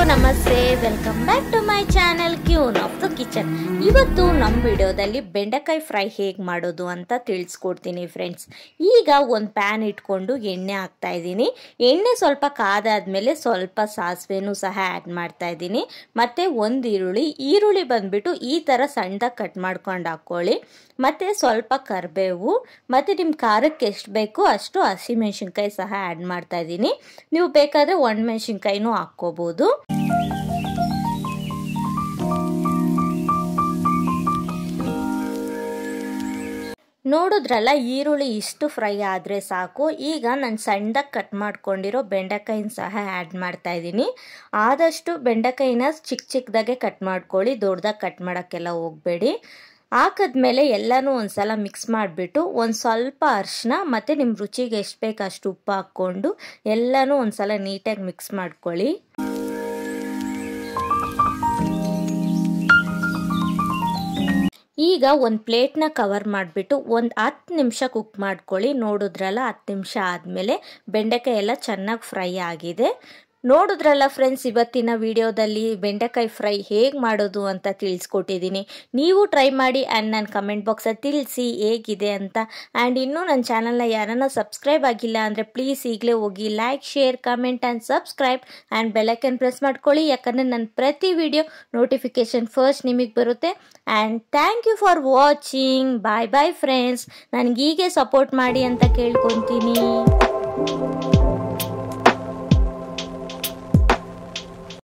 ನಮಸ್ತೆ welcome back to my channel queen of the kitchen ಇವತ್ತು ನಮ್ಮ ವಿಡಿಯೋದಲ್ಲಿ ಬೆಂಡೆಕಾಯಿ ಫ್ರೈ ಹೇಗೆ ಮಾಡೋದು ಅಂತ ತಿಳಿಸ್ಕೊಡ್ತೀನಿ ಫ್ರೆಂಡ್ಸ್ ಈಗ ಒಂದು ಪ್ಯಾನ್ ಇಟ್ಕೊಂಡು ಎಣ್ಣೆ ಹಾಕ್ತಾ ಇದ್ದೀನಿ ಎಣ್ಣೆ ಸ್ವಲ್ಪ ಕಾದಾದ್ಮೇಲೆ ಸ್ವಲ್ಪ ಸಾಸಿವೆನೂ ಸಹ ಆ್ಯಡ್ ಮಾಡ್ತಾ ಇದ್ದೀನಿ ಮತ್ತು ಒಂದು ಈರುಳ್ಳಿ ಈರುಳ್ಳಿ ಬಂದ್ಬಿಟ್ಟು ಈ ಥರ ಸಣ್ಣದಾಗಿ ಕಟ್ ಮಾಡ್ಕೊಂಡು ಹಾಕ್ಕೊಳ್ಳಿ ಮತ್ತು ಸ್ವಲ್ಪ ಕರಿಬೇವು ಮತ್ತು ನಿಮ್ಮ ಖಾರಕ್ಕೆ ಎಷ್ಟು ಬೇಕೋ ಅಷ್ಟು ಹಸಿಮೆಣ್ಸಿನ್ಕಾಯಿ ಸಹ ಆ್ಯಡ್ ಮಾಡ್ತಾ ಇದ್ದೀನಿ ನೀವು ಬೇಕಾದರೆ ಒಣಮೆಣ್ಸಿನ್ಕಾಯಿನೂ ಹಾಕ್ಕೋಬೋದು ನೋಡಿದ್ರಲ್ಲ ಈರುಳ್ಳಿ ಇಷ್ಟು ಫ್ರೈ ಆದರೆ ಸಾಕು ಈಗ ನಾನು ಸಣ್ಣದಾಗಿ ಕಟ್ ಮಾಡ್ಕೊಂಡಿರೋ ಬೆಂಡೆಕಾಯಿನ ಸಹ ಆ್ಯಡ್ ಮಾಡ್ತಾ ಇದ್ದೀನಿ ಆದಷ್ಟು ಬೆಂಡೆಕಾಯಿನ ಚಿಕ್ಕ ಚಿಕ್ಕದಾಗೆ ಕಟ್ ಮಾಡ್ಕೊಳ್ಳಿ ದೊಡ್ಡದಾಗಿ ಕಟ್ ಮಾಡೋಕ್ಕೆಲ್ಲ ಹೋಗಬೇಡಿ ಹಾಕಿದ್ಮೇಲೆ ಎಲ್ಲನೂ ಒಂದು ಸಲ ಮಿಕ್ಸ್ ಮಾಡಿಬಿಟ್ಟು ಒಂದು ಸ್ವಲ್ಪ ಅರಿಶಿನ ಮತ್ತು ನಿಮ್ಮ ರುಚಿಗೆ ಎಷ್ಟು ಬೇಕು ಅಷ್ಟು ಉಪ್ಪು ಹಾಕ್ಕೊಂಡು ಎಲ್ಲನೂ ಒಂದು ಸಲ ನೀಟಾಗಿ ಮಿಕ್ಸ್ ಮಾಡ್ಕೊಳ್ಳಿ ಈಗ ಒಂದು ಪ್ಲೇಟ್ನ ಕವರ್ ಮಾಡಿಬಿಟ್ಟು ಒಂದು ಹತ್ತು ನಿಮಿಷ ಕುಕ್ ಮಾಡ್ಕೊಳ್ಳಿ ನೋಡಿದ್ರಲ್ಲ ಹತ್ತು ನಿಮಿಷ ಆದಮೇಲೆ ಬೆಂಡೆಕಾಯಿ ಎಲ್ಲ ಚೆನ್ನಾಗಿ ಫ್ರೈ ಆಗಿದೆ ನೋಡಿದ್ರಲ್ಲ ಫ್ರೆಂಡ್ಸ್ ಇವತ್ತಿನ ವಿಡಿಯೋದಲ್ಲಿ ಬೆಂಡೆಕಾಯಿ ಫ್ರೈ ಹೇಗೆ ಮಾಡೋದು ಅಂತ ತಿಳಿಸ್ಕೊಟ್ಟಿದ್ದೀನಿ ನೀವು ಟ್ರೈ ಮಾಡಿ ಆ್ಯಂಡ್ ನನ್ನ ಕಮೆಂಟ್ ಬಾಕ್ಸಲ್ಲಿ ತಿಳಿಸಿ ಹೇಗಿದೆ ಅಂತ ಆ್ಯಂಡ್ ಇನ್ನೂ ನನ್ನ ಚಾನಲ್ನ ಯಾರನ್ನ ಸಬ್ಸ್ಕ್ರೈಬ್ ಆಗಿಲ್ಲ ಅಂದರೆ ಪ್ಲೀಸ್ ಈಗಲೇ ಹೋಗಿ like share comment and subscribe and bell icon press ಮಾಡ್ಕೊಳ್ಳಿ ಯಾಕಂದರೆ ನನ್ನ ಪ್ರತಿ ವಿಡಿಯೋ ನೋಟಿಫಿಕೇಷನ್ ಫಸ್ಟ್ ನಿಮಗೆ ಬರುತ್ತೆ and thank you for watching bye bye friends ನನಗೀಗೆ ಸಪೋರ್ಟ್ ಮಾಡಿ ಅಂತ ಕೇಳ್ಕೊತೀನಿ